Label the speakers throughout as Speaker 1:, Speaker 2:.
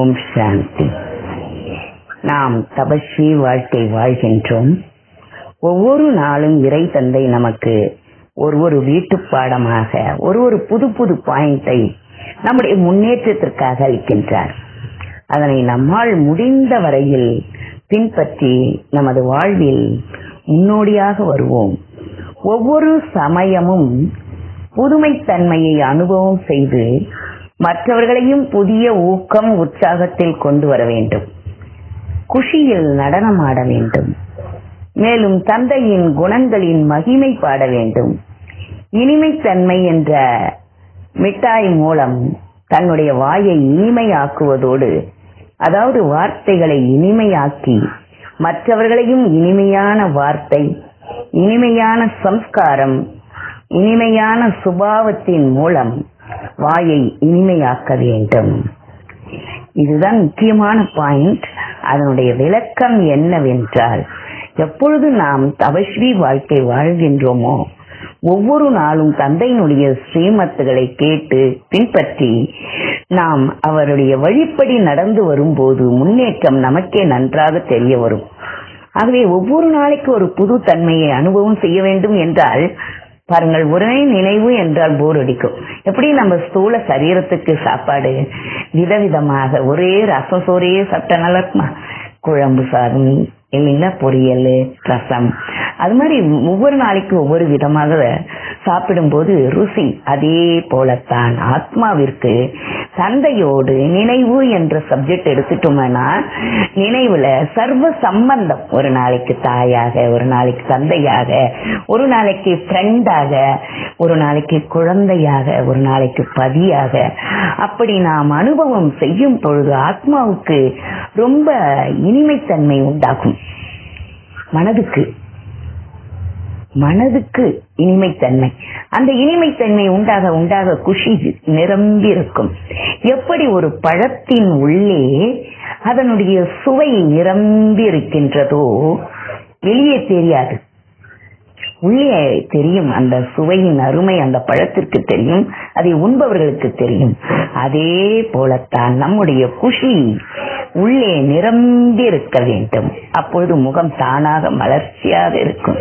Speaker 1: ஓம் சாந்தி நாம் தபஸ்வி வாழ்க்கை வாழ்கின்றோம் ஒவ்வொரு நாளும் இறை தந்தை நமக்கு ஒரு ஒரு வீட்டு பாடமாக ஒரு ஒரு புது புது பாயிண்டை நம்முடைய முன்னேற்றத்திற்காக அளிக்கின்றார் அதனை நம்மால் முடிந்த வரையில் பின்பற்றி நமது வாழ்வில் முன்னோடியாக வருவோம் ஒவ்வொரு சமயமும் புதுமைத்தன்மையை அனுபவம் செய்து மற்றவர்களையும் புதிய ஊக்கம் உற்சாகத்தில் கொண்டு வர வேண்டும் குஷியில் நடனமாட வேண்டும் மேலும் தந்தையின் குணங்களின் மகிமை பாட வேண்டும் இனிமைத்தன்மை என்ற மிட்டாய் மூலம் தன்னுடைய வாயை இனிமையாக்குவதோடு அதாவது வார்த்தைகளை இனிமையாக்கி மற்றவர்களையும் இனிமையான வார்த்தை இனிமையான சம்ஸ்காரம் இனிமையான சுபாவத்தின் மூலம் வாயை இனிமையாக்க வேண்டும் இதுதான் முக்கியமான பாயிண்ட் அதனுடைய விளக்கம் என்னவென்றால் எப்பொழுது நாம் தபஸ்வி வாழ்க்கை வாழ்கின்றோமோ ஒவ்வொரு நாளும் தந்தையினுடைய ஸ்ரீமத்துகளை கேட்டு பின்பற்றி நாம் அவருடைய வழிப்படி நடந்து வரும்போது முன்னேற்றம் நமக்கே நன்றாக தெரிய வரும் ஆகவே ஒவ்வொரு நாளைக்கு ஒரு புது தன்மையை அனுபவம் செய்ய வேண்டும் என்றால் பாருங்கள் ஒரே நினைவு என்றால் போர் அடிக்கும் எப்படி நம்ம ஸ்தூல சரீரத்துக்கு சாப்பாடு விதவிதமாக ஒரே ரசம் சோறே சாப்பிட்டா நல்லா இருக்குமா குழம்பு சாதம் இல்லைங்களா பொரியல் ரசம் அது மாதிரி ஒவ்வொரு நாளைக்கு ஒவ்வொரு விதமாக சாப்பிடும்போது ருசி அதே போலத்தான் ஆத்மாவிற்கு தந்தையோடு நினைவு என்ற சப்ஜெக்ட் எடுத்துட்டோம்னா நினைவுல சர்வ சம்பந்தம் ஒரு நாளைக்கு தாயாக ஒரு நாளைக்கு தந்தையாக ஒரு நாளைக்கு ஃப்ரெண்டாக ஒரு நாளைக்கு குழந்தையாக ஒரு நாளைக்கு பதியாக அப்படி நாம் அனுபவம் செய்யும் பொழுது ஆத்மாவுக்கு ரொம்ப இனிமைத்தன்மை உண்டாகும் மனதுக்கு மனதுக்கு இனிமைத்தன்மை அந்த இனிமைத்தன்மை உண்டாக உண்டாக குஷி நிரம்பி இருக்கும் எப்படி ஒரு பழத்தின் உள்ளே அதனுடைய சுவை நிரம்பி இருக்கின்றதோ வெளியே தெரியாது உள்ளே தெரியும் அந்த சுவையின் அருமை அந்த பழத்திற்கு தெரியும் அதை உண்பவர்களுக்கு தெரியும் அதே போலத்தான் நம்முடைய குஷி உள்ளே நிரம்பி இருக்க வேண்டும் அப்பொழுது முகம் தானாக மலர்ச்சியாக இருக்கும்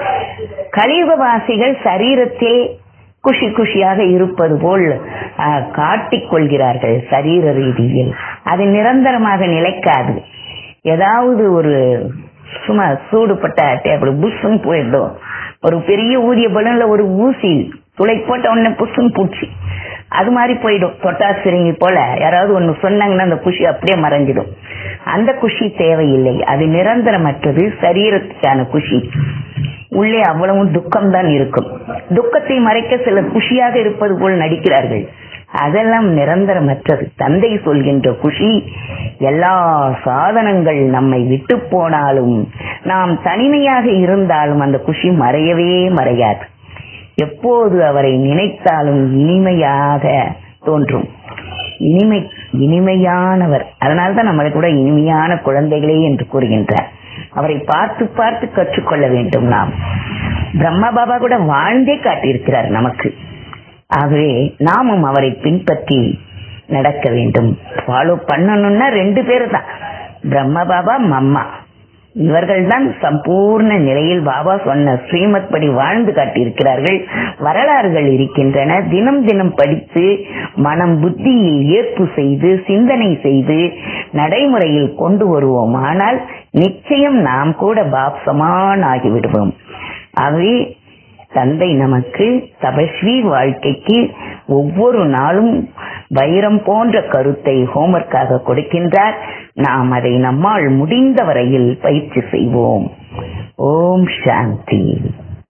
Speaker 1: கலியுகவாசிகள் சரீரத்தில் குஷி குஷியாக இருப்பது போல் காட்டிக் கொள்கிறார்கள் சரீர ரீதியில் அது நிரந்தரமாக நிலைக்காது ஏதாவது ஒரு சும்மா சூடுபட்ட டேபிள் புஷ்ஷுன்னு போயிடும் ஒரு பெரிய ஊதிய பலன்ல ஒரு ஊசி துளை போட்ட உடனே புஷ்ஷுன்னு பூச்சி அது மாதிரி போயிடும் தொட்டா சிறுங்கி போல யாராவது ஒண்ணு சொன்னாங்கன்னா அந்த குஷி அப்படியே மறைஞ்சிடும் அந்த குஷி தேவையில்லை அது நிரந்தரமற்றது சரீரத்துக்கான குஷி உள்ளே அவ்வளவும் துக்கம் தான் இருக்கும் துக்கத்தை மறைக்க சில குஷியாக இருப்பது போல் நடிக்கிறார்கள் அதெல்லாம் நிரந்தரமற்றது தந்தை சொல்கின்ற குஷி எல்லா சாதனங்கள் நம்மை விட்டு போனாலும் நாம் தனிமையாக இருந்தாலும் அந்த குஷி மறையவே மறையாது எப்போது அவரை நினைத்தாலும் இனிமையாக தோன்றும் இனிமை இனிமையானவர் அதனால்தான் நம்மளை கூட இனிமையான குழந்தைகளே என்று கூறுகின்றார் அவரை பார்த்து பார்த்து கற்றுக்கொள்ள வேண்டும் நாம் பிரம்மா பாபா கூட வாழ்ந்தே காட்டியிருக்கிறார் நமக்கு ஆகவே நாமும் அவரை பின்பற்றி நடக்க வேண்டும் ஃபாலோ பண்ணணும்னா ரெண்டு பேரு தான் பிரம்ம பாபா மம்மா இவர்கள் தான் சம்பூர்ண நிலையில் பாபா சொன்ன ஸ்ரீமத் படி வாழ்ந்து காட்டியிருக்கிறார்கள் வரலாறுகள் இருக்கின்றன தினம் தினம் படித்து மனம் புத்தியில் ஏற்பு செய்து சிந்தனை செய்து நடைமுறையில் கொண்டு வருவோம் ஆனால் நிச்சயம் நாம் கூட பாப்சமான் ஆகிவிடுவோம் ஆகவே தந்தை நமக்கு தபஸ்வி வாழ்க்கைக்கு ஒவ்வொரு நாளும் வைரம் போன்ற கருத்தை ஹோம்ஒர்க்காக கொடுக்கின்றார் நாம் அதை நம்மால் முடிந்த வரையில் பயிற்சி செய்வோம் ஓம் சாந்தி